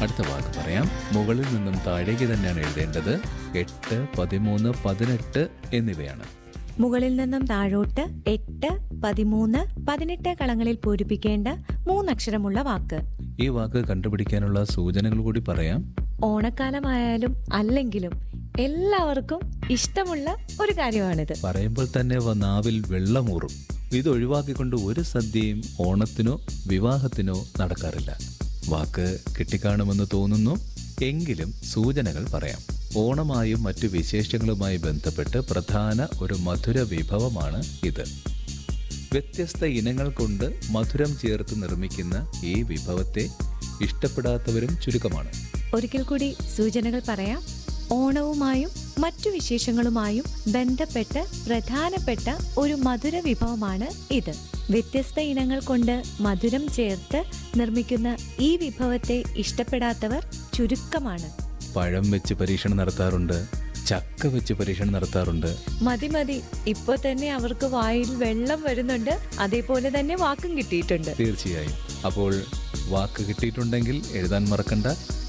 അടുത്ത വാക്ക് പറയാം മുകളിൽ നിന്നും താഴേക്ക് തന്നെയാണ് എഴുതേണ്ടത് എട്ട് പതിമൂന്ന് പതിനെട്ട് എന്നിവയാണ് മുകളിൽ നിന്നും താഴോട്ട് എട്ട് പതിമൂന്ന് പതിനെട്ട് കളങ്ങളിൽ പൂരിപ്പിക്കേണ്ട മൂന്നക്ഷരമുള്ള വാക്ക് ഈ വാക്ക് കണ്ടുപിടിക്കാനുള്ള സൂചനകൾ കൂടി പറയാം ഓണക്കാലമായാലും അല്ലെങ്കിലും എല്ലാവർക്കും ഇഷ്ടമുള്ള ഒരു കാര്യമാണിത് പറയുമ്പോൾ തന്നെ വ- നാവിൽ വെള്ളമൂറും ഇത് ഒഴിവാക്കിക്കൊണ്ട് ഒരു സദ്യയും ഓണത്തിനോ വിവാഹത്തിനോ നടക്കാറില്ല വാക്ക് കിട്ടിക്കാണുമെന്ന് തോന്നുന്നു എങ്കിലും സൂചനകൾ പറയാം ഓണമായും മറ്റു വിശേഷങ്ങളുമായി ബന്ധപ്പെട്ട് പ്രധാന ഒരു മധുര വിഭവമാണ് ഇത് വ്യത്യസ്ത ഇനങ്ങൾ കൊണ്ട് മധുരം ചേർത്ത് നിർമ്മിക്കുന്ന ഈ വിഭവത്തെ ഇഷ്ടപ്പെടാത്തവരും ചുരുക്കമാണ് ഒരിക്കൽ കൂടി സൂചനകൾ പറയാം ഓണവുമായും മറ്റു വിശേഷങ്ങളുമായും ബന്ധപ്പെട്ട് പ്രധാനപ്പെട്ട ഒരു മധുര വിഭവമാണ് ഇത് വ്യത്യസ്ത ഇനങ്ങൾ കൊണ്ട് മധുരം ചേർത്ത് നിർമ്മിക്കുന്ന ഈ വിഭവത്തെ ഇഷ്ടപ്പെടാത്തവർ ചുരുക്കമാണ് പഴം വെച്ച് പരീക്ഷണം നടത്താറുണ്ട് ചക്ക വെച്ച് പരീക്ഷണം നടത്താറുണ്ട് മതി മതി ഇപ്പൊ തന്നെ അവർക്ക് വായിൽ വെള്ളം വരുന്നുണ്ട് അതേപോലെ തന്നെ വാക്കും കിട്ടിയിട്ടുണ്ട് തീർച്ചയായും അപ്പോൾ വാക്ക് കിട്ടിയിട്ടുണ്ടെങ്കിൽ എഴുതാൻ മറക്കണ്ട